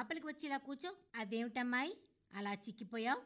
లోపలికి వచ్చి ఇలా కూర్చో అదేమిటమ్మాయి అలా చిక్కిపోయావు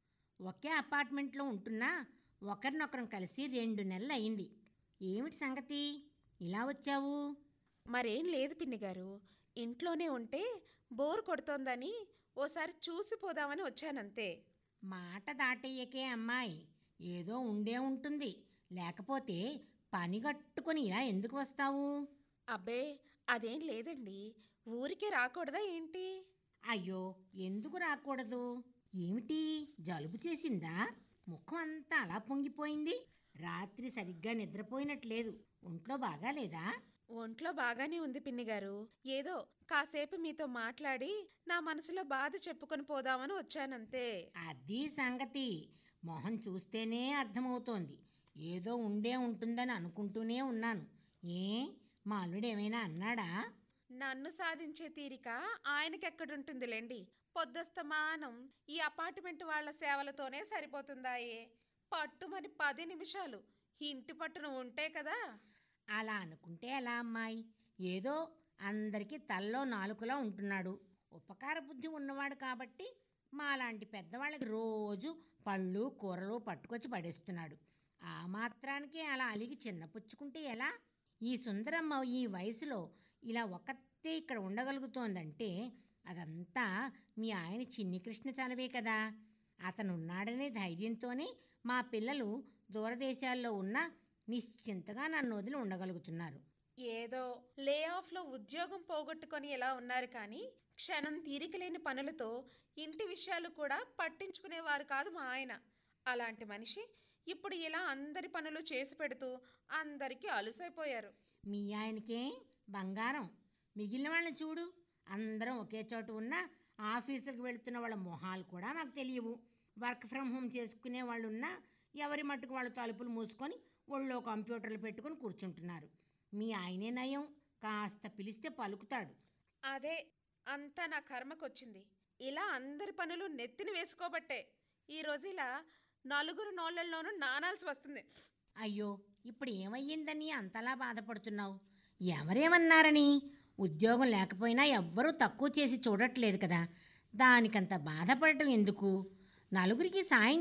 ఒకే అపార్ట్మెంట్లో ఉంటున్నా ఒకరినొకరం కలిసి రెండు నెలలు అయింది ఏమిటి సంగతి ఇలా వచ్చావు మరేం లేదు పిన్ని గారు ఇంట్లోనే ఉంటే బోర్ కొడుతోందని ఓసారి చూసిపోదామని వచ్చానంతే మాట దాటయ్యకే అమ్మాయి ఏదో ఉండే ఉంటుంది లేకపోతే పని కట్టుకొని ఇలా ఎందుకు వస్తావు అబ్బే అదేం లేదండి ఊరికే రాకూడదా ఏంటి అయ్యో ఎందుకు రాకూడదు ఏమిటి జలుబు చేసిందా ముఖం అంతా అలా పొంగిపోయింది రాత్రి సరిగ్గా నిద్రపోయినట్లేదు ఒంట్లో బాగాలేదా ఒంట్లో బాగానే ఉంది పిన్ని గారు ఏదో కాసేపు మీతో మాట్లాడి నా మనసులో బాధ చెప్పుకొని పోదామని వచ్చానంతే అది సంగతి మొహం చూస్తేనే అర్థమవుతోంది ఏదో ఉండే ఉంటుందని అనుకుంటూనే ఉన్నాను ఏ మా అల్లుడు ఏమైనా అన్నాడా నన్ను సాధించే తీరిక ఆయనకెక్కడుంటుందిలేండి పొద్దస్తమానం ఈ అపార్ట్మెంట్ వాళ్ళ సేవలతోనే సరిపోతుందాయే పట్టుమని పది నిమిషాలు ఇంటి పట్టున ఉంటే కదా అలా అనుకుంటే ఎలా అమ్మాయి ఏదో అందరికీ తల్లో నాలుకలా ఉంటున్నాడు ఉపకార బుద్ధి ఉన్నవాడు కాబట్టి మాలాంటి పెద్దవాళ్ళకి రోజు పళ్ళు కూరలు పట్టుకొచ్చి పడేస్తున్నాడు ఆ మాత్రానికి అలా అలిగి చిన్నపుచ్చుకుంటే ఎలా ఈ సుందరమ్మ ఈ వయసులో ఇలా ఒక్కతే ఇక్కడ ఉండగలుగుతోందంటే అదంతా మీ ఆయన చిన్ని కృష్ణ చలవే కదా అతను ఉన్నాడనే ధైర్యంతోనే మా పిల్లలు దూరదేశాల్లో ఉన్న నిశ్చింతగా నన్ను వదిలి ఉండగలుగుతున్నారు ఏదో లే ఆఫ్లో ఉద్యోగం పోగొట్టుకొని ఎలా ఉన్నారు కానీ క్షణం తీరికలేని పనులతో ఇంటి విషయాలు కూడా పట్టించుకునేవారు కాదు మా ఆయన అలాంటి మనిషి ఇప్పుడు ఇలా అందరి పనులు చేసి పెడుతూ అందరికీ అలుసైపోయారు మీ ఆయనకే బంగారం మిగిలిన వాళ్ళని చూడు అందరం ఒకే చోట ఉన్న ఆఫీసులకు వెళుతున్న వాళ్ళ మొహాలు కూడా మాకు తెలియవు వర్క్ ఫ్రమ్ హోమ్ చేసుకునే వాళ్ళు ఉన్నా ఎవరి మట్టుకు వాళ్ళు తలుపులు మూసుకొని ఒళ్ళో కంప్యూటర్లు పెట్టుకొని కూర్చుంటున్నారు మీ ఆయనే నయం కాస్త పిలిస్తే పలుకుతాడు అదే అంతా నా కర్మకొచ్చింది ఇలా అందరి పనులు నెత్తిన వేసుకోబట్టే ఈరోజు ఇలా నలుగురు నోళ్ళల్లోనూ నానాల్సి వస్తుంది అయ్యో ఇప్పుడు ఏమయ్యిందని అంతలా బాధపడుతున్నావు ఎవరేమన్నారని ఉద్యోగం లేకపోయినా ఎవ్వరూ తక్కువ చేసి చూడట్లేదు కదా దానికంత బాధపడటం ఎందుకు నలుగురికి సాయం